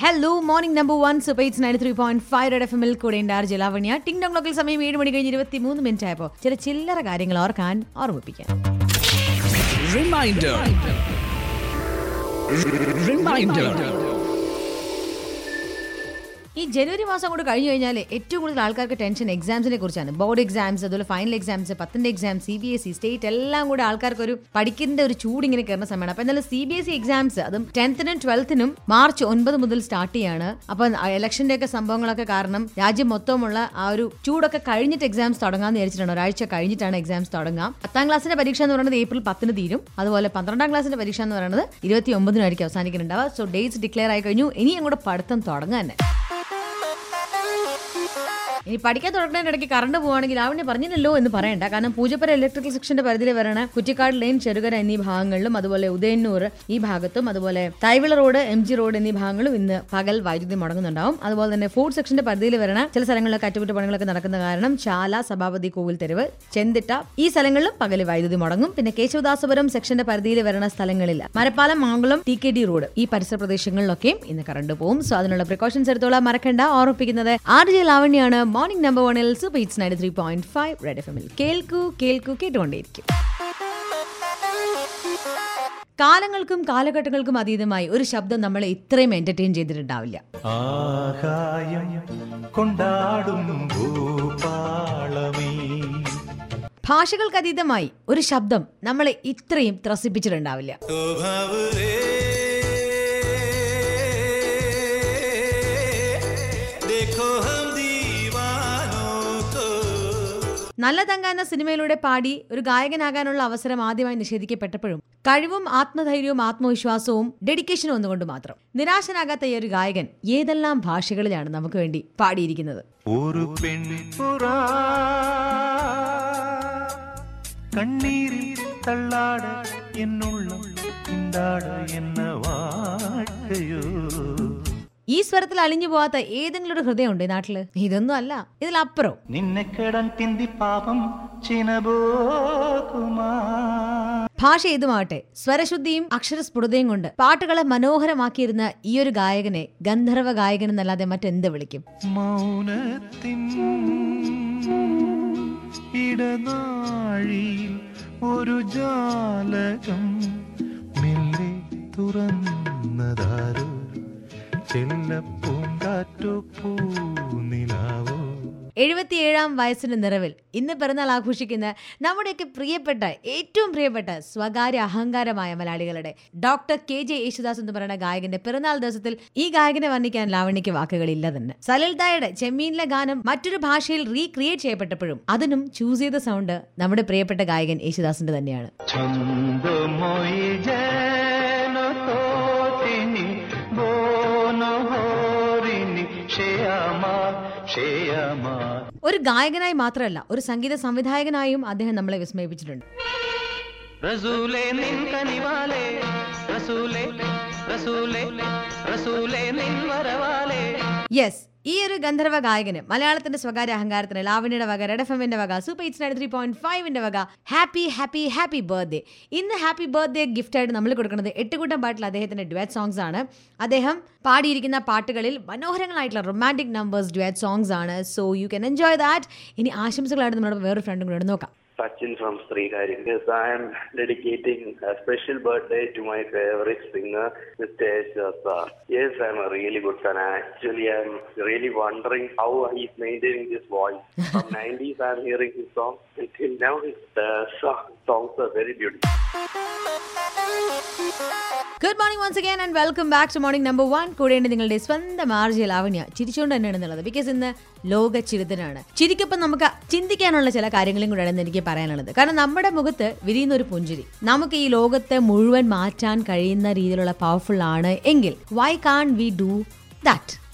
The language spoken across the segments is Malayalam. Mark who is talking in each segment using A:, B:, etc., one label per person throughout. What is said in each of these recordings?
A: Hello morning number one super hits ninety three point five red F എമ്മിൽ കൂടെ ഉണ്ട് ആർജി ലാവണ്യ ടിങ് ടോങ് ക്ലോക്കിൽ സമയം ഏഴ് മണി കഴിഞ്ഞ് ഇരുപത്തി മൂന്ന് മിനിറ്റ് ആയപ്പോൾ ചില ചില്ലറ കാര്യങ്ങൾ ഓർക്കാൻ ഓർമ്മിപ്പിക്കാൻ
B: Reminder. Reminder.
A: ഈ ജനുവരി മാസം കൊണ്ട് കഴിഞ്ഞു കഴിഞ്ഞാൽ ഏറ്റവും കൂടുതൽ ആൾക്കാർക്ക് ടെൻഷൻ എക്സാംസിനെ കുറിച്ചാണ് ബോർഡ് എക്സാംസ് അതുപോലെ ഫൈനൽ എക്സാംസ് പത്തിന്റെ exam C B S E state എല്ലാം കൂടെ ആൾക്കാർക്ക് ഒരു പഠിക്കേണ്ട ഒരു ചൂട് ഇങ്ങനെ കയറുന്ന സമയമാണ് അപ്പൊ എന്നാലും C B S E exams അതും ടെൻത്തിനും ട്വൽത്തിനും മാർച്ച് ഒൻപത് മുതൽ സ്റ്റാർട്ട് ചെയ്യാണ് അപ്പൊ ഇലക്ഷന്റെ ഒക്കെ സംഭവങ്ങളൊക്കെ കാരണം രാജ്യം മൊത്തമുള്ള ആ ഒരു ചൂടൊക്കെ കഴിഞ്ഞിട്ട് എക്സാംസ് തുടങ്ങാന്ന് വിചാരിച്ചിട്ടാണ് ഒരാഴ്ച കഴിഞ്ഞിട്ടാണ് എക്സാംസ് തുടങ്ങാം പത്താം ക്ലാസ്സിന്റെ പരീക്ഷ എന്ന് പറയുന്നത് ഏപ്രിൽ പത്തിന് തീരും അതുപോലെ പന്ത്രണ്ടാം ക്ലാസ്സിന്റെ പരീക്ഷ എന്ന് പറയുന്നത് ഇരുപത്തി ഒമ്പതിനായിരിക്കും അവസാനിക്കുന്നുണ്ടാവുക സോ ഡേറ്റ്സ് ഡിക്ലെയർ ആയി കഴിഞ്ഞു ഇനി അങ്ങോട്ട് പഠിത്തം തുടങ്ങാൻ തന്നെ ഇനി പഠിക്കാൻ തുടങ്ങുന്നതിന്റെ ഇടയ്ക്ക് കറണ്ട് പോവാണെങ്കിൽ അവനെ പറഞ്ഞില്ലല്ലോ എന്ന് പറയണ്ട കാരണം പൂജപ്പുര ഇലക്ട്രിക്കൽ സെക്ഷന്റെ പരിധിയിൽ വരണ കുറ്റിക്കാട് ലൈൻ ചെറുകര എന്നീ ഭാഗങ്ങളിലും അതുപോലെ ഉദയന്നൂർ ഈ ഭാഗത്തും അതുപോലെ Thaivila road M G road എന്നീ ഭാഗങ്ങളും ഇന്ന് പകൽ വൈദ്യുതി മുടങ്ങുന്നുണ്ടാവും അതുപോലെ തന്നെ ഫുഡ് സെക്ഷന്റെ പരിധിയിൽ വരണ ചില സ്ഥലങ്ങളിലൊക്കെ അറ്റകുറ്റപ്പണികളൊക്കെ നടക്കുന്ന കാരണം ചാല സഭാപതി കോവിൽ തെരുവ് ചെന്തിട്ട ഈ സ്ഥലങ്ങളിലും പകൽ വൈദ്യുതി മുടങ്ങും പിന്നെ കേശവദാസപുരം സെക്ഷന്റെ പരിധിയിൽ വരുന്ന സ്ഥലങ്ങളിൽ Marappalam Mankulam T K D road ഈ പരിസര പ്രദേശങ്ങളിലൊക്കെയും ഇന്ന് കറണ്ട് പോകും സോ അതിനുള്ള പ്രിക്കോഷൻസ് എടുത്തോളാം മറക്കണ്ട ഓർമ്മിപ്പിക്കുന്നത് ആർ ജെ ലാവണ്യാണ് മോർണിംഗ് നമ്പർ വണിൽ super hits ninety three point five red F എമ്മിൽ കേൾക്കൂ കേൾക്കൂ കേട്ടുകൊണ്ടേയിരിക്കും കാലങ്ങൾക്കും കാലഘട്ടങ്ങൾക്കും അതീതമായി ഒരു ശബ്ദം നമ്മളെ ഇത്രയും എന്റർടൈൻ ചെയ്തിട്ടുണ്ടാവില്ല
C: ആകായം കൊണ്ടാടും ഭൂപാളമേ
A: ഭാഷകൾക്ക് അതീതമായി ഒരു ശബ്ദം നമ്മളെ ഇത്രയും ത്രസിപ്പിച്ചിട്ടുണ്ടാവില്ല
C: देखो हम दीवानों को
A: നല്ല തങ്ക എന്ന സിനിമയിലൂടെ പാടി ഒരു ഗായകനാകാനുള്ള അവസരം ആദ്യമായി നിഷേധിക്കപ്പെട്ടപ്പോഴും കഴിവും ആത്മധൈര്യവും ആത്മവിശ്വാസവും ഡെഡിക്കേഷനും ഒന്നുകൊണ്ട് മാത്രം നിരാശനാകാത്ത ഈ ഒരു ഗായകൻ ഏതെല്ലാം ഭാഷകളിലാണ് നമുക്ക് വേണ്ടി പാടിയിരിക്കുന്നത്
C: ഒരു പെൺപുറ കണ്ണീരിൽ തള്ളാട എന്നുള്ളം തിണ്ടാട എന്ന വാഴ്കയോ
A: ഈ സ്വരത്തിൽ അലിഞ്ഞു പോവാത്ത ഏതെങ്കിലും ഒരു ഹൃദയമുണ്ട് ഈ നാട്ടില് ഇതൊന്നും അല്ല ഇതിലപ്പുറം
C: നിന്നെ കെടാൻ തിന്തി പാപം ചിനബോകുമാ
A: ഭാഷ ഏതുമാവട്ടെ സ്വരശുദ്ധിയും അക്ഷരസ്ഫുടതയും കൊണ്ട് പാട്ടുകളെ മനോഹരമാക്കിയിരുന്ന ഈ ഒരു ഗായകനെ ഗന്ധർവ ഗായകൻ എന്നല്ലാതെ മറ്റെന്ത് വിളിക്കും
C: മൗനത്തിൻ ഇടനാഴിയിൽ ഒരു ജാലകം മെല്ലെ തുറന്നതാരോ ചെല്ലപ്പൂങ്കാറ്റോ പൂനിലാവോ
A: എഴുപത്തിയേഴാം വയസ്സിന്റെ നിറവിൽ ഇന്ന് പിറന്നാൾ ആഘോഷിക്കുന്ന നമ്മുടെയൊക്കെ പ്രിയപ്പെട്ട ഏറ്റവും പ്രിയപ്പെട്ട സ്വകാര്യ അഹങ്കാരമായ മലയാളികളുടെ ഡോക്ടർ കെ ജെ യേശുദാസ് എന്ന് പറയുന്ന ഗായകന്റെ പിറന്നാൾ ദിവസത്തിൽ ഈ ഗായകനെ വർണ്ണിക്കാൻ ലാവണിക്ക് വാക്കുകളില്ല തന്നെ സലൽദായുടെ ചെമ്മീനിലെ ഗാനം മറ്റൊരു ഭാഷയിൽ റീക്രിയേറ്റ് ചെയ്യപ്പെട്ടപ്പോഴും അതിനും ചൂസ് ചെയ്ത സൗണ്ട് നമ്മുടെ പ്രിയപ്പെട്ട ഗായകൻ യേശുദാസിന്റെ തന്നെയാണ്
C: ছন্দময়ী যেন তোতিনি বনহরিণী সে আমার সে আমার
A: ഒരു ഗായകനായി മാത്രമല്ല ഒരു സംഗീത സംവിധായകനായും അദ്ദേഹം നമ്മളെ വിസ്മയിപ്പിച്ചിട്ടുണ്ട്
C: റസൂലേ നിൻ കനിവാലേ റസൂലേ റസൂലേ റസൂലേ നിൻ വരവാലേ
A: യെസ് ഈ ഒരു ഗന്ധർവ ഗായകന് മലയാളത്തിന്റെ സ്വകാര്യ അഹങ്കാരത്തിന് ലാവണിയുടെ വക റെഡ് എഫ് എമ്മിന്റെ വക super hits nine three point ഫൈവിന്റെ വക ഹാപ്പി ഹാപ്പി ഹാപ്പി ബർത്ത്ഡേ ഇന്ന് ഹാപ്പി ബർത്ത്ഡേ ഗിഫ്റ്റ് ആയിട്ട് നമ്മൾ കൊടുക്കുന്നത് എട്ടുകൂട്ടം പാട്ടിൽ അദ്ദേഹത്തിന്റെ ഡുവറ്റ് സോങ്സ് ആണ് അദ്ദേഹം പാടിയിരിക്കുന്ന പാട്ടുകളിൽ മനോഹരങ്ങളായിട്ടുള്ള റൊമാൻറ്റിക് നമ്പേഴ്സ് ഡുവറ്റ് സോങ്സ് ആണ് so you can enjoy that ഇനി ആശംസകളായിട്ട് നമ്മുടെ വേറൊരു ഫ്രണ്ടും കൂടെ നോക്കാം
D: Sachin from Sriharin. Yes, I am dedicating a special birthday to my favorite singer, Mr. Yeshasa. Yes, I'm a really good fan. Actually, I'm really wondering how he's maintaining this voice. From 90s, I'm hearing his songs. Until now, his uh, so- songs are very beautiful.
A: Good morning once again and welcome back to morning number one കൂടെയുണ്ട് നിങ്ങളുടെ സ്വന്തം ആർജി ലാവണ്യ ചിരിച്ചുകൊണ്ട് തന്നെയാണ് എന്നുള്ളത് ബിക്കോസ് ഇന്ന് ലോക ചിരിതനാണ് ചിരിക്കൊപ്പം നമുക്ക് ചിന്തിക്കാനുള്ള ചില കാര്യങ്ങളും കൂടെയാണ് എനിക്ക് പറയാനുള്ളത് കാരണം നമ്മുടെ മുഖത്ത് വിരിയുന്ന ഒരു പുഞ്ചിരി നമുക്ക് ഈ ലോകത്തെ മുഴുവൻ മാറ്റാൻ കഴിയുന്ന രീതിയിലുള്ള പവർഫുൾ ആണ് എങ്കിൽ why can't we do that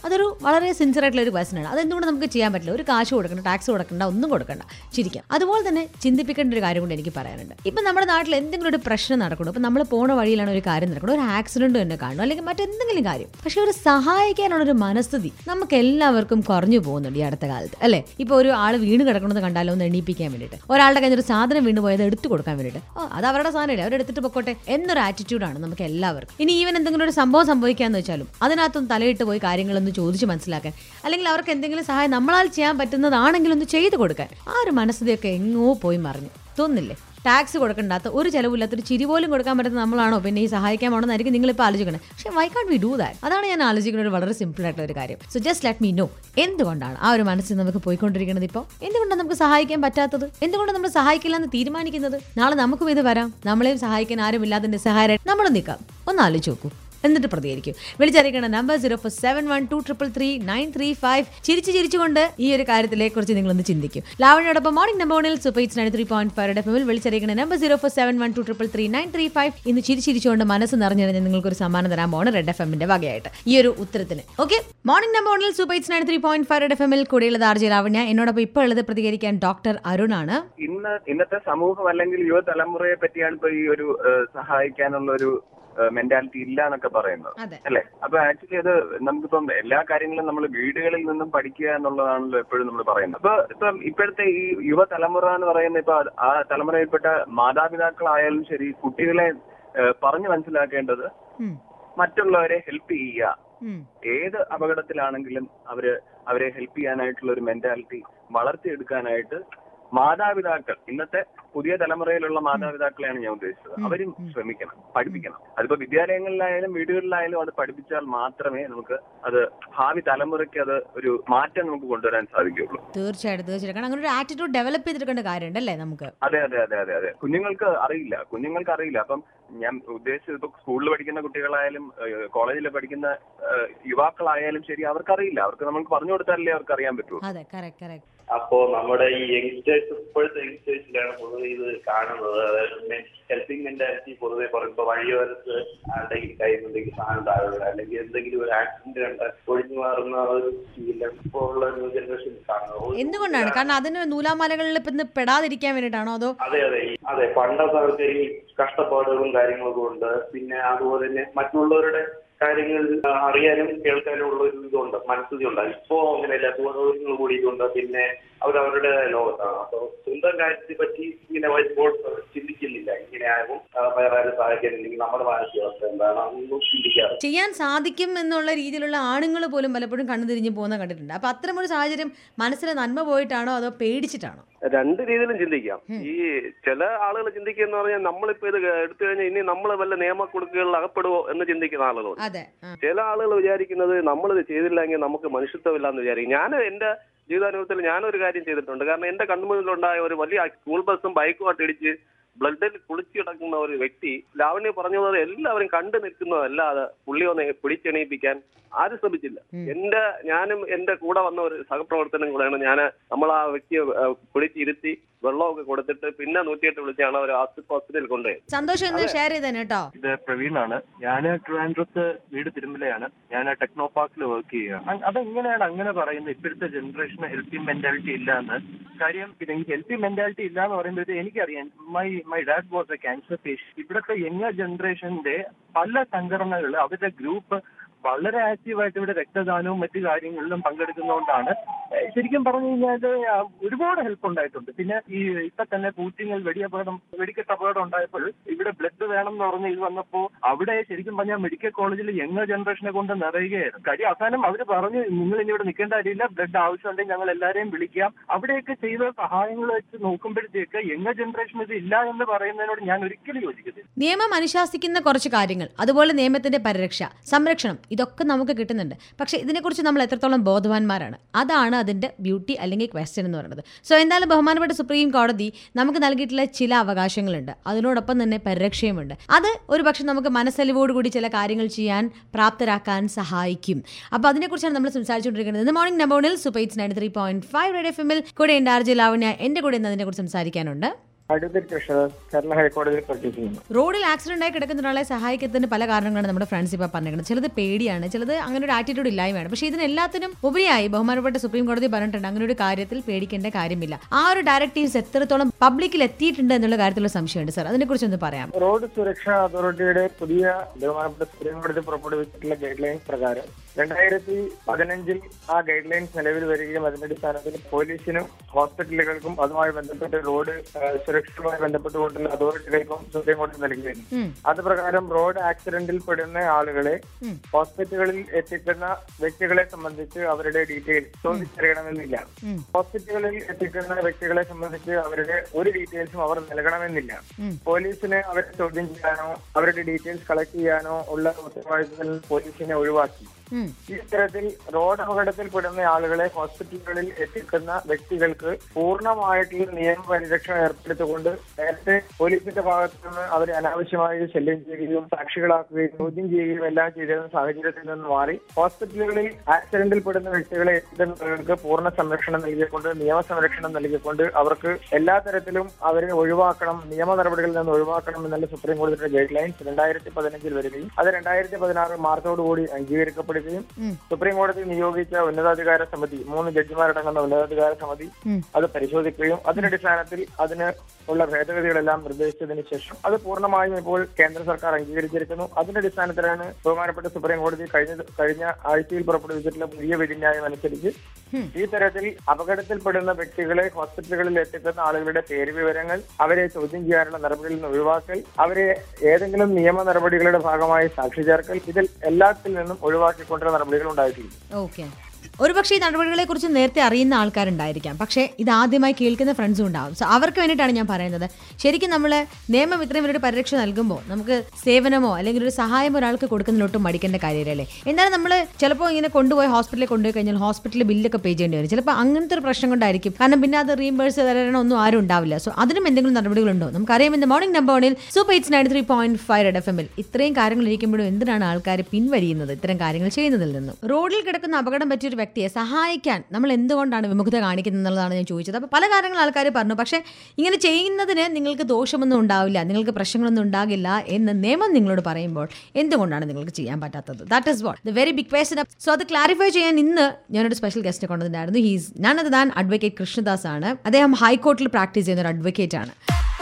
A: അതൊരു വളരെ സിൻസിയർ ആയിട്ടുള്ള ഒരു ക്വസ്റ്റൻ ആണ് അതെന്തുകൊണ്ട് നമുക്ക് ചെയ്യാൻ പറ്റില്ല ഒരു കാശ് കൊടുക്കണ്ട ടാക്സ് കൊടുക്കണ്ട ഒന്നും കൊടുക്കണ്ട ചിരിക്കാം അതുപോലെ തന്നെ ചിന്തിപ്പിക്കേണ്ട ഒരു കാര്യം കൊണ്ട് എനിക്ക് പറയാനുണ്ട് ഇപ്പം നമ്മുടെ നാട്ടിൽ എന്തെങ്കിലും ഒരു പ്രശ്നം നടക്കണം ഇപ്പം നമ്മൾ പോണ വഴിയിലാണ് ഒരു കാര്യം നടക്കണം ഒരു ആക്സിഡന്റ് തന്നെ കാണും അല്ലെങ്കിൽ മറ്റെന്തെങ്കിലും കാര്യം പക്ഷെ ഒരു സഹായിക്കാനുള്ള ഒരു മനസ്ഥിതി നമുക്ക് എല്ലാവർക്കും കുറഞ്ഞു പോകുന്നുണ്ട് ഈ അടുത്ത കാലത്ത് അല്ലേ ഇപ്പോൾ ഒരു ആൾ വീണ് കിടക്കണമെന്ന് കണ്ടാലോ ഒന്ന് എണീപ്പിക്കാൻ വേണ്ടിയിട്ട് ഒരാളുടെ കയ്യിൽ ഒരു സാധനം വീണ് പോയത് എടുത്തു കൊടുക്കാൻ വേണ്ടിയിട്ട് ഓ അത് അവരുടെ സാധനമല്ലേ അവരെടുത്തിട്ട് പൊക്കോട്ടെ എന്നൊരു ആറ്റിറ്റ്യൂഡാണ് നമുക്ക് എല്ലാവർക്കും ഇനി ഈവൻ എന്തെങ്കിലും ഒരു സംഭവം സംഭവിക്കാന്ന് വെച്ചാലും അതിനകത്തൊന്ന് തലയിട്ട് പോയി കാര്യങ്ങളൊന്ന് ചോദിച്ച് മനസ്സിലാക്കാൻ അല്ലെങ്കിൽ അവർക്ക് എന്തെങ്കിലും സഹായം നമ്മളാൽ ചെയ്യാൻ പറ്റുന്നതാണെങ്കിൽ ഒന്ന് ചെയ്തു കൊടുക്കാൻ ആ ഒരു മനസ്ഥിതിയൊക്കെ എങ്ങോ പോയി മറിഞ്ഞു തോന്നില്ലേ ടാക്സ് കൊടുക്കണ്ടാത്ത ഒരു ചിലവില്ലാത്തൊരു ചിരി പോലും കൊടുക്കാൻ പറ്റുന്ന നമ്മളാണോ പിന്നെ ഈ സഹായിക്കാൻ പോകണമെന്നായിരിക്കും നിങ്ങളിപ്പോൾ ആലോചിക്കണം പക്ഷേ why can't we do that അതാണ് ഞാൻ ആലോചിക്കുന്ന ഒരു വളരെ സിമ്പിൾ ആയിട്ടുള്ള ഒരു കാര്യം so just let me know എന്തുകൊണ്ടാണ് ആ ഒരു മനസ്സിൽ നമുക്ക് പോയിക്കൊണ്ടിരിക്കുന്നത് ഇപ്പോൾ എന്തുകൊണ്ടാണ് നമുക്ക് സഹായിക്കാൻ പറ്റാത്തത് എന്തുകൊണ്ട് നമ്മൾ സഹായിക്കില്ല എന്ന് തീരുമാനിക്കുന്നത് നാളെ നമുക്കും ഇത് വരാം നമ്മളെയും സഹായിക്കാൻ ആരുമില്ലാതെ നിസ്സഹായരായി നമ്മൾ നിൽക്കാം ഒന്ന് ആലോചിച്ച് നോക്കൂ എന്നിട്ട് പ്രതികരിക്കും വിളിച്ചറിയിക്കേണ്ട number zero four seven one two triple three nine three five ചിരിച്ച് ചിരിച്ചുകൊണ്ട് ഈ ഒരു കാര്യത്തിലെ കുറിച്ച് നിങ്ങളൊന്ന് ചിന്തിക്കും ലാവണിയോടൊപ്പം മോർണിംഗ് നമ്പോണിൽ super hits nine three point five F വിളിച്ചറിയിക്കേണ്ട number zero four seven one two triple three nine three five ഇന്ന് ചിരി ചിരിച്ചുകൊണ്ട് മനസ്സ് നിറഞ്ഞിരുന്ന നിങ്ങൾക്ക് ഒരു സമ്മാനം തരാൻ പോണ് റെഡ് എഫ് എമ്മിന്റെ വകയായിട്ട് ഈ ഒരു ഉത്തരത്തിന് ഓക്കെ മോർണിംഗ് നമ്പോണിൽ super hits nine three point five F എമ്മിൽ കൂടെയുള്ളത് ആർജി ലാവണ്യ എന്നോടൊപ്പം ഇപ്പോൾ ഉള്ളത് പ്രതികരിക്കാൻ ഡോക്ടർ അരുണാണ്
B: ഇന്ന് ഇന്നത്തെ സമൂഹം അല്ലെങ്കിൽ യുവതലമുറയെ പറ്റിയാണ് ഇപ്പൊ ഈ ഒരു ഏഹ്, സഹായിക്കാനുള്ള ഒരു മെന്റാലിറ്റി ഇല്ല എന്നൊക്കെ പറയുന്നത്
A: അതെ
B: അല്ലെ അപ്പൊ ആക്ച്വലി അത് നമുക്കിപ്പം എല്ലാ കാര്യങ്ങളും നമ്മൾ വീടുകളിൽ നിന്നും പഠിക്കുക എന്നുള്ളതാണല്ലോ എപ്പോഴും നമ്മൾ പറയുന്നത് അപ്പൊ ഇപ്പം ഇപ്പോഴത്തെ ഈ യുവതലമുറ എന്ന് പറയുന്ന ഇപ്പൊ ആ തലമുറയിൽപ്പെട്ട മാതാപിതാക്കളായാലും ശരി കുട്ടികളെ ഏഹ്, പറഞ്ഞു മനസ്സിലാക്കേണ്ടത്
A: ഉം,
B: മറ്റുള്ളവരെ ഹെൽപ്പ് ചെയ്യുക
A: ഉം,
B: ഏത് അപകടത്തിലാണെങ്കിലും അവര് അവരെ ഹെൽപ്പ് ചെയ്യാനായിട്ടുള്ള ഒരു മെന്റാലിറ്റി വളർത്തിയെടുക്കാനായിട്ട് മാതാപിതാക്കൾ ഇന്നത്തെ പുതിയ തലമുറയിലുള്ള മാതാപിതാക്കളെയാണ് ഞാൻ ഉദ്ദേശിച്ചത് അവരും ശ്രമിക്കണം പഠിപ്പിക്കണം അതിപ്പോ വിദ്യാലയങ്ങളിലായാലും വീടുകളിലായാലും അത് പഠിപ്പിച്ചാൽ മാത്രമേ നമുക്ക് അത് ഭാവി തലമുറയ്ക്ക് അത് ഒരു മാറ്റം നമുക്ക് കൊണ്ടുവരാൻ സാധിക്കുകയുള്ളൂ
A: തീർച്ചയായിട്ടും തീർച്ചയായിട്ടും കാരണം അങ്ങനെ ഒരു ആറ്റിറ്റ്യൂഡ് ഡെവലപ്പ് ചെയ്തെടുക്കേണ്ട കാര്യമുണ്ട് അല്ലേ നമുക്ക്
B: അതെ അതെ അതെ അതെ അതെ കുഞ്ഞുങ്ങൾക്ക് അറിയില്ല കുഞ്ഞുങ്ങൾക്ക് അറിയില്ല അപ്പം ഞാൻ ഉദ്ദേശിച്ചത് ഇപ്പൊ സ്കൂളിൽ പഠിക്കുന്ന കുട്ടികളായാലും കോളേജിൽ പഠിക്കുന്ന ഏഹ്, യുവാക്കളായാലും ശരി അവർക്കറിയില്ല അവർക്ക് നമുക്ക് പറഞ്ഞു കൊടുത്താലല്ലേ അവർക്ക് അറിയാൻ പറ്റൂ
A: അതെ കറക്റ്റ് കറക്റ്റ്
D: അപ്പോ നമ്മുടെ ഈ യങ്സ്റ്റേഴ്സ് ഇപ്പോഴത്തെ യങ്സ്റ്റേഴ്സിലാണ് പൊതുവെ ഇത് കാണുന്നത് അതായത് ഹെൽപ്പിംഗ് മെന്റാലിറ്റി പൊതുവെ പറയുമ്പോ വഴിയോരത്ത് ആരുടെ കയ്യിൽ എന്തെങ്കിലും സാധനം താഴെ അല്ലെങ്കിൽ എന്തെങ്കിലും ഒരു ആക്സിഡന്റ് കണ്ട ഒഴിഞ്ഞു മാറുന്ന ഒരു ശീലം ഇപ്പോൾ ഉള്ള ന്യൂ ജനറേഷൻ കാണുന്നത്
A: എന്തുകൊണ്ടാണ് കാരണം അതിന് നൂലാമാലകളിൽ ഇപ്പം ഇന്ന് പെടാതിരിക്കാൻ വേണ്ടിയിട്ടാണോ അതോ
D: അതെ അതെ ഈ- അതെ പണ്ടത്തെ ആൾക്കാർ ഈ കഷ്ടപ്പാടുകളും കാര്യങ്ങളൊക്കെ ഉണ്ട് പിന്നെ അതുപോലെ തന്നെ മറ്റുള്ളവരുടെ കാര്യങ്ങൾ ആ, അറിയാനും കേൾക്കാനും ഉള്ള ഒരു ഇതുണ്ട് മനസ്ഥിതി ഉണ്ട് ഇപ്പോ അങ്ങനെയല്ല ദൂരങ്ങൾ കൂടിയിട്ടുണ്ട് പിന്നെ അവരവരുടെ ലോകത്താണ് അപ്പൊ സ്വന്തം കാര്യത്തെ പറ്റി ഇങ്ങനെ വരുമ്പോൾ ചിന്തിക്കുന്നില്ല ഇങ്ങനെ ആകും ആ, വേറെ ആരും സഹായിക്കുന്നില്ലെങ്കിൽ നമ്മുടെ മാനസികാവസ്ഥ എന്താണ് അതൊന്നും ചിന്തിക്കാറ്
A: ചെയ്യാൻ സാധിക്കും എന്നുള്ള രീതിയിലുള്ള ആണുങ്ങൾ പോലും പലപ്പോഴും കണ്ണു തിരിഞ്ഞ് പോകുന്ന കണ്ടിട്ടുണ്ട് അപ്പൊ അത്തരമൊരു സാഹചര്യം മനസ്സിലെ നന്മ പോയിട്ടാണോ അതോ പേടിച്ചിട്ടാണോ
E: രണ്ട് രീതിയിലും ചിന്തിക്കാം ഈ ചില ആളുകൾ ചിന്തിക്കുന്ന പറഞ്ഞാൽ നമ്മളിപ്പോ ഇത് എടുത്തു കഴിഞ്ഞാൽ ഇനി നമ്മൾ വല്ല നിയമക്കുടുക്കുകളിൽ അകപ്പെടുവോ എന്ന് ചിന്തിക്കുന്ന ആളുകളുണ്ട്
A: അതെ ആ.
E: ചില ആളുകൾ വിചാരിക്കുന്നത് നമ്മളിത് ചെയ്തില്ലെങ്കിൽ നമുക്ക് മനുഷ്യത്വമില്ല എന്ന് വിചാരിക്കും ഞാൻ എന്റെ ജീവിതാനുഭവത്തിൽ ഞാനൊരു കാര്യം ചെയ്തിട്ടുണ്ട് കാരണം എന്റെ കൺമുന്നിലുണ്ടായ ഒരു വലിയ സ്കൂൾ ബസ്സും ബൈക്കുമായിട്ട് ഇടിച്ച് ബ്ലഡിൽ കുളിച്ചു കിടക്കുന്ന ഒരു വ്യക്തി ലാവണ്യ പറഞ്ഞ പോലെ എല്ലാവരും കണ്ടു നിൽക്കുന്നതല്ലാതെ പുള്ളി ഒന്ന് പിടിച്ചെണീപ്പിക്കാൻ ആരും ശ്രമിച്ചില്ല എന്റെ ഞാനും എന്റെ കൂടെ വന്ന ഒരു സഹപ്രവർത്തനം കൂടെയാണ് ഞാൻ നമ്മൾ ആ വ്യക്തിയെ ഏഹ്, പിടിച്ചിരുത്തി വെള്ളമൊക്കെ കൊടുത്തിട്ട് പിന്നെ നൂറ്റിയെട്ട് വിളിച്ചാണ് അവർ ഹോസ്പിറ്റലിൽ കൊണ്ടുപോയത്
A: സന്തോഷം എന്ന് ഷെയർ ചെയ്തേനെ കേട്ടോ
B: ഇത് പ്രവീണാണ് ഞാൻ ട്രിവാൻഡ്രത്ത് വീട് തിരുമലയാണ് ഞാൻ ടെക്നോ പാർക്കിൽ വർക്ക് ചെയ്യുകയാണ് അ- അതെങ്ങനെയാണ് അങ്ങനെ പറയുന്നത് ഇപ്പോഴത്തെ ജനറേഷന് ഹെൽപ്പിംഗ് മെന്റാലിറ്റി ഇല്ല എന്ന് കാര്യം പിന്നെ ഈ ഹെൽപ്പിംഗ് മെന്റാലിറ്റി ഇല്ല എന്ന് പറയുമ്പോഴത്തെ എനിക്കറിയാം my my dad was a cancer patient ഇവിടുത്തെ യങ് ജനറേഷന്റെ പല സംഘടനകൾ അവരുടെ ഗ്രൂപ്പ് വളരെ ആക്റ്റീവായിട്ട് ഇവിടെ രക്തദാനവും മറ്റു കാര്യങ്ങളിലും പങ്കെടുക്കുന്നതുകൊണ്ടാണ് ഏഹ് ശരിക്കും പറഞ്ഞു കഴിഞ്ഞാൽ ഒരുപാട് ഹെൽപ്പ് ഉണ്ടായിട്ടുണ്ട് പിന്നെ ഈ ഇപ്പൊ തന്നെ പൂറ്റിങ്ങൽ വെടിയപകടം വെടിക്കെട്ട് അപകടം ഉണ്ടായപ്പോൾ ഇവിടെ ബ്ലഡ് വേണം എന്ന് പറഞ്ഞ് ഇത് വന്നപ്പോ അവിടെ ശരിക്കും പറഞ്ഞാൽ മെഡിക്കൽ കോളേജിൽ യങ് ജനറേഷനെ കൊണ്ട് നിറയുകയായിരുന്നു കാര്യം അവസാനം അവർ പറഞ്ഞു നിങ്ങൾ ഇനി ഇവിടെ നിൽക്കേണ്ട കാര്യമില്ല ബ്ലഡ് ആവശ്യമുണ്ടെങ്കിൽ ഞങ്ങൾ എല്ലാവരെയും വിളിക്കാം അവിടെയൊക്കെ ചെയ്ത സഹായങ്ങൾ വെച്ച് നോക്കുമ്പോഴത്തേക്ക് യങ് ജനറേഷൻ ഇത് ഇല്ല എന്ന് പറയുന്നതിനോട് ഞാൻ ഒരിക്കലും യോജിക്കുന്നില്ല
A: നിയമം അനുശാസിക്കുന്ന കുറച്ച് കാര്യങ്ങൾ അതുപോലെ നിയമത്തിന്റെ പരിരക്ഷ സംരക്ഷണം ഇതൊക്കെ നമുക്ക് കിട്ടുന്നുണ്ട് പക്ഷേ ഇതിനെക്കുറിച്ച് നമ്മൾ എത്രത്തോളം ബോധവാന്മാരാണ് അതാണ് അതിന്റെ ബ്യൂട്ടി അല്ലെങ്കിൽ ക്വസ്റ്റ്യൻ എന്ന് പറയുന്നത് സോ എന്തായാലും ബഹുമാനപ്പെട്ട സുപ്രീം കോടതി നമുക്ക് നൽകിയിട്ടുള്ള ചില അവകാശങ്ങളുണ്ട് അതിനോടൊപ്പം തന്നെ പരിരക്ഷയുമുണ്ട് അത് ഒരു പക്ഷെ നമുക്ക് മനസ്സലിവോടുകൂടി ചില കാര്യങ്ങൾ ചെയ്യാൻ പ്രാപ്തരാക്കാൻ സഹായിക്കും അപ്പോൾ അതിനെക്കുറിച്ചാണ് നമ്മൾ സംസാരിച്ചുകൊണ്ടിരിക്കുന്നത് ഇന്ന് മോർണിംഗ് നമ്പോണിൽ super hits ninety three point five radio F എമ്മിൽ കൂടെ ഉണ്ട് ആർജി ലാവണ്യ എൻ്റെ കൂടെ ഇന്ന് അതിനെക്കുറിച്ച് സംസാരിക്കാനുണ്ട്
F: അഡ്വക്കേറ്റ് കൃഷ്ണദാസ് കേരള ഹൈക്കോടതിയിൽ പ്രാക്ടീസ് ചെയ്യുന്നു
A: റോഡിൽ ആക്സിഡന്റ് ആയി കിടക്കുന്ന ഒരാളെ സഹായിക്കുന്നതിന് പല കാരണങ്ങളാണ് നമ്മുടെ ഫ്രണ്ട്സ് ഇപ്പോൾ പറഞ്ഞിരിക്കുന്നത് ചിലത് പേടിയാണ് ചിലത് അങ്ങനെ ഒരു ആറ്റിറ്റ്യൂഡ് ഇല്ലായ്മയാണ് പക്ഷേ ഇതിനെല്ലാത്തിനും ഉപരിയായി ബഹുമാനപ്പെട്ട സുപ്രീം കോടതി പറഞ്ഞിട്ടുണ്ട് അങ്ങനെ ഒരു കാര്യത്തിൽ പേടിക്കേണ്ട കാര്യമില്ല ആ ഒരു ഡയറക്റ്റീവ്സ് എത്രത്തോളം പബ്ലിക്കിൽ എത്തിയിട്ടുണ്ട് എന്നുള്ള കാര്യത്തിലുള്ള സംശയമുണ്ട് സാർ അതിനെക്കുറിച്ച് ഒന്ന് പറയാം
F: റോഡ് സുരക്ഷാ അതോറിറ്റിയുടെ പുതിയ ബഹുമാനപ്പെട്ട സുപ്രീം കോടതി പുറപ്പെടുവിച്ചിട്ടുള്ള ഗൈഡ് ലൈൻസ് പ്രകാരം രണ്ടായിരത്തി പതിനഞ്ചിൽ ആ ഗൈഡ് ലൈൻസ് നിലവിൽ വരികയും അതിന്റെ അടിസ്ഥാനത്തിൽ പോലീസിനും ഹോസ്പിറ്റലുകൾക്കും അതുമായി ബന്ധപ്പെട്ട് റോഡ് ആ, സുരക്ഷയുമായി ബന്ധപ്പെട്ടുകൊണ്ടുള്ള അതോറിറ്റികൾക്കും സുപ്രീം കോടതി നൽകിയിരുന്നു
A: ഉം.
F: അത് പ്രകാരം റോഡ് ആക്സിഡന്റിൽ പെടുന്ന ആളുകളെ
A: ഉം.
F: ഹോസ്പിറ്റലുകളിൽ എത്തിക്കുന്ന വ്യക്തികളെ സംബന്ധിച്ച് അവരുടെ ഡീറ്റെയിൽസ് ചോദിച്ചറിയണമെന്നില്ല
A: ഉം.
F: ഹോസ്പിറ്റലുകളിൽ എത്തിക്കുന്ന വ്യക്തികളെ സംബന്ധിച്ച് അവരുടെ ഒരു ഡീറ്റെയിൽസും അവർ നൽകണമെന്നില്ല
A: ഉം.
F: പോലീസിന് അവരെ ചോദ്യം ചെയ്യാനോ അവരുടെ ഡീറ്റെയിൽസ് കളക്ട് ചെയ്യാനോ ഉള്ള ഉത്തരവാദിത്തത്തിൽ പോലീസിനെ ഒഴിവാക്കി
A: ഉം.
F: ഈ തരത്തിൽ റോഡ് അപകടത്തിൽ പെടുന്ന ആളുകളെ ഹോസ്പിറ്റലുകളിൽ എത്തിക്കുന്ന വ്യക്തികൾക്ക് പൂർണ്ണമായിട്ടുള്ള നിയമപരിരക്ഷ ഏർപ്പെടുത്തിക്കൊണ്ട് നേരത്തെ പോലീസിന്റെ ഭാഗത്തു നിന്ന് അവരെ അനാവശ്യമായി ശല്യം ചെയ്യുകയും സാക്ഷികളാക്കുകയും ചോദ്യം ചെയ്യുകയും എല്ലാം ചെയ്തിരുന്ന സാഹചര്യത്തിൽ നിന്ന് മാറി ഹോസ്പിറ്റലുകളിൽ ആക്സിഡന്റിൽ പെടുന്ന വ്യക്തികളെ എത്തിക്കുന്നവർക്ക് പൂർണ്ണ സംരക്ഷണം നൽകിക്കൊണ്ട് നിയമസംരക്ഷണം നൽകിക്കൊണ്ട് അവർക്ക് എല്ലാ തരത്തിലും അവരെ ഒഴിവാക്കണം നിയമ നടപടികളിൽ നിന്ന് ഒഴിവാക്കണം എന്നുള്ള സുപ്രീം കോടതിയുടെ ഗൈഡ് ലൈൻസ് രണ്ടായിരത്തി പതിനഞ്ചിൽ വരികയും അത് രണ്ടായിരത്തി പതിനാറ് മാർച്ചോടുകൂടി അംഗീകരിക്കപ്പെടുകയും
A: ഉം.
F: സുപ്രീം കോടതി നിയോഗിച്ച ഉന്നതാധികാര സമിതി മൂന്ന് ജഡ്ജിമാരടങ്ങുന്ന ഉന്നതാധികാര സമിതി
A: ഉം.
F: അത് പരിശോധിക്കുകയും അതിനടിസ്ഥാനത്തിൽ അതിന് ഉള്ള ഭേദഗതികളെല്ലാം നിർദ്ദേശിച്ചതിന് ശേഷം അത് പൂർണ്ണമായും ഇപ്പോൾ കേന്ദ്ര സർക്കാർ അംഗീകരിച്ചിരിക്കുന്നു അതിന്റെ അടിസ്ഥാനത്തിലാണ് ബഹുമാനപ്പെട്ട സുപ്രീം കോടതി കഴിഞ്ഞ കഴിഞ്ഞ ആഴ്ചയിൽ പുറപ്പെടുവിച്ചിട്ടുള്ള പുതിയ വിധിന്യായം അനുസരിച്ച് ഈ തരത്തിൽ അപകടത്തിൽപ്പെടുന്ന വ്യക്തികളെ ഹോസ്പിറ്റലുകളിൽ എത്തിക്കുന്ന ആളുകളുടെ പേര് വിവരങ്ങൾ അവരെ ചോദ്യം ചെയ്യാനുള്ള നടപടികളിൽ നിന്ന് ഒഴിവാക്കൽ അവരെ ഏതെങ്കിലും നിയമ നടപടികളുടെ ഭാഗമായി സാക്ഷി ചേർക്കൽ ഇതിൽ എല്ലാത്തിൽ നിന്നും ഒഴിവാക്കിക്കൊണ്ടുള്ള നടപടികൾ ഉണ്ടായിട്ടുണ്ട്
A: ഓക്കെ ഒരുപക്ഷെ ഈ നടപടികളെ കുറിച്ച് നേരത്തെ അറിയുന്ന ആൾക്കാരുണ്ടായിരിക്കാം പക്ഷേ ഇത് ആദ്യമായി കേൾക്കുന്ന ഫ്രണ്ട്സും ഉണ്ടാവും സോ അവർക്ക് വേണ്ടിയിട്ടാണ് ഞാൻ പറയുന്നത് ശരിക്കും നമ്മൾ നിയമം ഇത്രയും ഒരു പരിരക്ഷ നൽകുമ്പോൾ നമുക്ക് സേവനമോ അല്ലെങ്കിൽ ഒരു സഹായം ഒരാൾക്ക് കൊടുക്കുന്നതിലൊട്ടും മടിക്കേണ്ട കാര്യമില്ലല്ലേ എന്നാലും നമ്മൾ ചിലപ്പോൾ ഇങ്ങനെ കൊണ്ടുപോയി ഹോസ്പിറ്റലിൽ കൊണ്ടുപോയി കഴിഞ്ഞാൽ ഹോസ്പിറ്റലിൽ ബില്ലൊക്കെ പേ ചെയ്യേണ്ടി വരും ചിലപ്പോൾ അങ്ങനത്തെ ഒരു പ്രശ്നം കൊണ്ടായിരിക്കും കാരണം പിന്നെ അത് റീംബേഴ്സ് തരണം ഒന്നും ആരും ഉണ്ടാവില്ല സോ അതിനും എന്തെങ്കിലും നടപടികളുണ്ടോ നമുക്കറിയാം ഇന്ന് മോർണിംഗ് നമ്പർ വണിൽ super hits ninety three point five red F എമ്മിൽ ഇത്രയും കാര്യങ്ങൾ ഇരിക്കുമ്പോഴും എന്തിനാണ് ആൾക്കാർ പിൻവലിയുന്നത് ഇത്തരം കാര്യങ്ങൾ ചെയ്യുന്നതിൽ നിന്നും റോഡിൽ കിടക്കുന്ന അപകടം പറ്റിയ ഒരു വ്യക്തിയെ സഹായിക്കാൻ നമ്മൾ എന്തുകൊണ്ടാണ് വിമുഖത കാണിക്കുന്നത് എന്നുള്ളതാണ് ഞാൻ ചോദിച്ചത് അപ്പോൾ പല കാര്യങ്ങൾ ആൾക്കാർ പറഞ്ഞു പക്ഷേ ഇങ്ങനെ ചെയ്യുന്നതിന് നിങ്ങൾക്ക് ദോഷമൊന്നും ഉണ്ടാവില്ല നിങ്ങൾക്ക് പ്രശ്നങ്ങളൊന്നും ഉണ്ടാകില്ല എന്ന് നിയമം നിങ്ങളോട് പറയുമ്പോൾ എന്തുകൊണ്ടാണ് നിങ്ങൾക്ക് ചെയ്യാൻ പറ്റാത്തത് that is what the very big question so അത് ക്ലാരിഫൈ ചെയ്യാൻ ഇന്ന് ഞാനൊരു സ്പെഷ്യൽ ഗസ്റ്റ് കൊണ്ടുവന്നിട്ടുണ്ടായിരുന്നു ഹീസ് ഞാനത് താൻ അഡ്വക്കേറ്റ് കൃഷ്ണദാസ് ആണ് അദ്ദേഹം ഹൈക്കോർട്ടിൽ പ്രാക്ടീസ് ചെയ്യുന്ന ഒരു അഡ്വക്കേറ്റ് ആണ്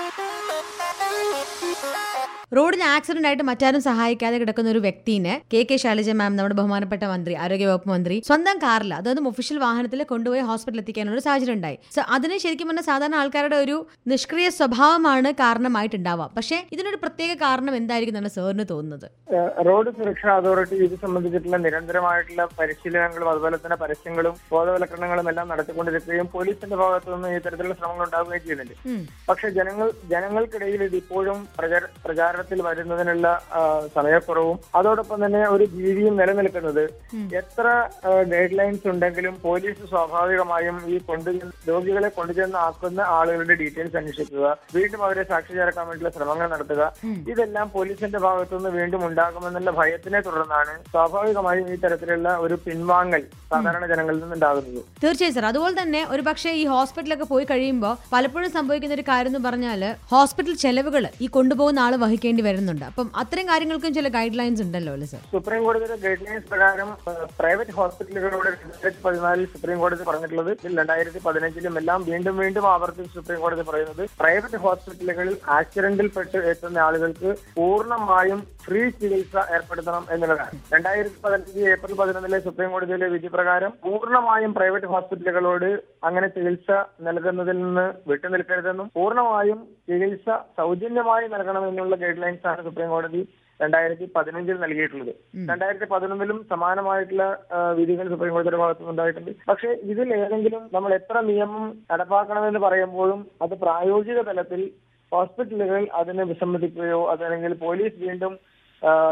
A: റോഡിൽ ആക്സിഡന്റ് ആയിട്ട് മറ്റാരും സഹായിക്കാതെ കിടക്കുന്ന ഒരു വ്യക്തിനെ കെ കെ ശൈലജ മാം നമ്മുടെ ബഹുമാനപ്പെട്ട മന്ത്രി ആരോഗ്യവകുപ്പ് മന്ത്രി സ്വന്തം കാറിൽ അതായത് ഒഫീഷ്യൽ വാഹനത്തിൽ കൊണ്ടുപോയി ഹോസ്പിറ്റലിൽ എത്തിക്കാനുള്ള ഒരു സാഹചര്യം ഉണ്ടായി സോ അതിന് ശരിക്കും പറഞ്ഞാൽ സാധാരണ ആൾക്കാരുടെ ഒരു നിഷ്ക്രിയ സ്വഭാവമാണ് കാരണമായിട്ടുണ്ടാവുക പക്ഷേ ഇതിനൊരു പ്രത്യേക കാരണം എന്തായിരിക്കും എന്നാണ് സാറിന് തോന്നുന്നത്
F: ഏഹ് റോഡ് സുരക്ഷാ അതോറിറ്റി ഇത് സംബന്ധിച്ചിട്ടുള്ള നിരന്തരമായിട്ടുള്ള പരിശീലനങ്ങളും അതുപോലെ തന്നെ പരസ്യങ്ങളും ബോധവൽക്കരണങ്ങളും എല്ലാം നടത്തിക്കൊണ്ടിരിക്കുകയും പോലീസിന്റെ ഭാഗത്തു നിന്ന് ഈ തരത്തിലുള്ള ശ്രമങ്ങൾ ഉണ്ടാവുകയും ചെയ്യുന്നുണ്ട്
A: ഉം. പക്ഷേ
F: പക്ഷെ ജനങ്ങൾ ജനങ്ങൾക്കിടയിൽ ഇത് ഇപ്പോഴും പ്രചാര- പ്രചാരണത്തിൽ വരുന്നതിനുള്ള ആ, സമയക്കുറവും അതോടൊപ്പം തന്നെ ഒരു ഭീതിയും നിലനിൽക്കുന്നത് എത്ര ഗൈഡ് ലൈൻസ് ഉണ്ടെങ്കിലും പോലീസ് സ്വാഭാവികമായും ഈ കൊണ്ടു രോഗികളെ കൊണ്ടുചെന്ന് ആക്കുന്ന ആളുകളുടെ ഡീറ്റെയിൽസ് അന്വേഷിക്കുക വീണ്ടും അവരെ സാക്ഷി ചേർക്കാൻ വേണ്ടിയുള്ള ശ്രമങ്ങൾ നടത്തുക ഇതെല്ലാം പോലീസിന്റെ ഭാഗത്തുനിന്ന് വീണ്ടും ഉണ്ടാകുമെന്നുള്ള ഭയത്തിനെ തുടർന്നാണ് സ്വാഭാവികമായും ഈ തരത്തിലുള്ള ഒരു പിൻവാങ്ങൽ സാധാരണ ജനങ്ങളിൽ നിന്നുണ്ടാകുന്നത്
A: തീർച്ചയായും സാർ അതുപോലെ തന്നെ ഒരു പക്ഷേ ഈ ഹോസ്പിറ്റലൊക്കെ പോയി കഴിയുമ്പോൾ പലപ്പോഴും സംഭവിക്കുന്ന ഒരു കാര്യം എന്ന് പറഞ്ഞാൽ ഹോസ്പിറ്റൽ ചെലവുകൾ ഈ കൊണ്ടുപോകുന്ന ആൾ വഹിക്കേണ്ടി വരുന്നുണ്ട് അപ്പം അത്തരം കാര്യങ്ങൾക്കും ചില ഗൈഡ് ലൈൻസ് ഉണ്ടല്ലോ അല്ലേ സാർ
F: സുപ്രീം കോടതിയുടെ ഗൈഡ് ലൈൻസ് പ്രകാരം പ്രൈവറ്റ് ഹോസ്പിറ്റലുകളോട് രണ്ടായിരത്തി പതിനാലിൽ സുപ്രീം കോടതി പറഞ്ഞിട്ടുള്ളത് ഇതിൽ രണ്ടായിരത്തി പതിനഞ്ചിലും എല്ലാം വീണ്ടും വീണ്ടും ആവർത്തിച്ച് സുപ്രീം കോടതി പറയുന്നത് പ്രൈവറ്റ് ഹോസ്പിറ്റലുകളിൽ ആക്സിഡന്റിൽ പെട്ട് എത്തുന്ന ആളുകൾക്ക് പൂർണ്ണമായും ഫ്രീ ചികിത്സ ഏർപ്പെടുത്തണം എന്നുള്ളതാണ് രണ്ടായിരത്തി പതിനഞ്ച് ഏപ്രിൽ പതിനൊന്നിലെ സുപ്രീം കോടതിയിലെ വിധി പ്രകാരം പൂർണ്ണമായും പ്രൈവറ്റ് ഹോസ്പിറ്റലുകളോട് അങ്ങനെ ചികിത്സ നൽകുന്നതിൽ നിന്ന് വിട്ടുനിൽക്കരുതെന്നും പൂർണ്ണമായും ചികിത്സ സൗജന്യമായി നൽകണമെന്നുള്ള ഗൈഡ് ലൈൻസ് ആണ് സുപ്രീം കോടതി രണ്ടായിരത്തി പതിനഞ്ചിൽ നൽകിയിട്ടുള്ളത് രണ്ടായിരത്തി പതിനൊന്നിലും സമാനമായിട്ടുള്ള ആ, വിധികൾ സുപ്രീം കോടതിയുടെ ഭാഗത്തു ഉണ്ടായിട്ടുണ്ട് പക്ഷേ ഇതിൽ ഏതെങ്കിലും നമ്മൾ എത്ര നിയമം നടപ്പാക്കണമെന്ന് പറയുമ്പോഴും അത് പ്രായോഗിക തലത്തിൽ ഹോസ്പിറ്റലുകൾ അതിനെ വിസമ്മതിക്കുകയോ അതല്ലെങ്കിൽ പോലീസ് വീണ്ടും ആ,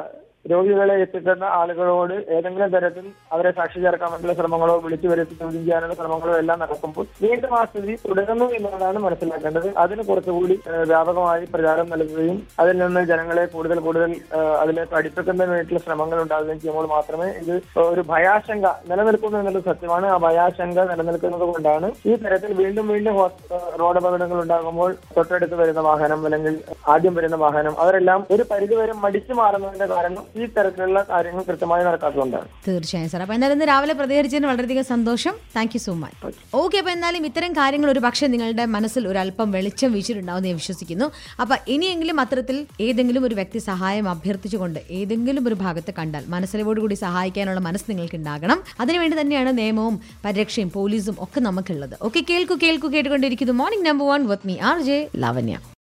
F: രോഗികളെ എത്തിക്കുന്ന ആളുകളോട് ഏതെങ്കിലും തരത്തിൽ അവരെ സാക്ഷി ചേർക്കാൻ വേണ്ടിയുള്ള ശ്രമങ്ങളോ വിളിച്ചു വരുത്തി ചോദ്യം ചെയ്യാനുള്ള ശ്രമങ്ങളോ എല്ലാം നടക്കുമ്പോൾ വീണ്ടും ആ സ്ഥിതി തുടരുന്നു എന്നുള്ളതാണ് മനസ്സിലാക്കേണ്ടത് അതിന് കുറച്ചുകൂടി ഏഹ്, വ്യാപകമായി പ്രചാരം നൽകുകയും അതിൽ നിന്ന് ജനങ്ങളെ കൂടുതൽ കൂടുതൽ ഏഹ്, അതിലേക്ക് അടുപ്പിക്കുന്നതിന് വേണ്ടിയിട്ടുള്ള ശ്രമങ്ങൾ ഉണ്ടാകുകയും ചെയ്യുമ്പോൾ മാത്രമേ ഇത് ഒരു ഭയാശങ്ക നിലനിൽക്കുന്നു എന്നുള്ളത് സത്യമാണ് ആ ഭയാശങ്ക നിലനിൽക്കുന്നത് കൊണ്ടാണ് ഈ തരത്തിൽ വീണ്ടും വീണ്ടും ഹോസ്- ഏഹ്, റോഡ് അപകടങ്ങൾ ഉണ്ടാകുമ്പോൾ തൊട്ടടുത്ത് വരുന്ന വാഹനം അല്ലെങ്കിൽ ആദ്യം വരുന്ന വാഹനം അവരെല്ലാം ഒരു പരിധിവരെ മടിച്ചു മാറുന്നതിന്റെ കാരണം ഈ തരത്തിലുള്ള കാര്യങ്ങൾ കൃത്യമായി നടക്കാത്തതുകൊണ്ടാണ്
A: തീർച്ചയായും സാർ അപ്പൊ എന്തായാലും ഇന്ന് രാവിലെ പ്രതികരിച്ചതിന് വളരെയധികം സന്തോഷം thank you so much okay അപ്പൊ എന്നാലും ഇത്തരം കാര്യങ്ങൾ ഒരു പക്ഷേ നിങ്ങളുടെ മനസ്സിൽ ഒരു അല്പം വെളിച്ചം വീശിയിട്ടുണ്ടാവും ഞാൻ വിശ്വസിക്കുന്നു അപ്പൊ ഇനിയെങ്കിലും അത്തരത്തിൽ ഏതെങ്കിലും ഒരു വ്യക്തി സഹായം അഭ്യർത്ഥിച്ചുകൊണ്ട് ഏതെങ്കിലും ഒരു ഭാഗത്ത് കണ്ടാൽ മനസ്സിലോടുകൂടി സഹായിക്കാനുള്ള മനസ്സ് നിങ്ങൾക്ക് ഉണ്ടാകണം അതിനുവേണ്ടി തന്നെയാണ് നിയമവും പരിരക്ഷയും പോലീസും ഒക്കെ നമുക്കുള്ളത് ഓക്കെ കേൾക്കൂ കേൾക്കൂ കേട്ടുകൊണ്ടിരിക്കുന്നു morning number one with me R J ലവന്യ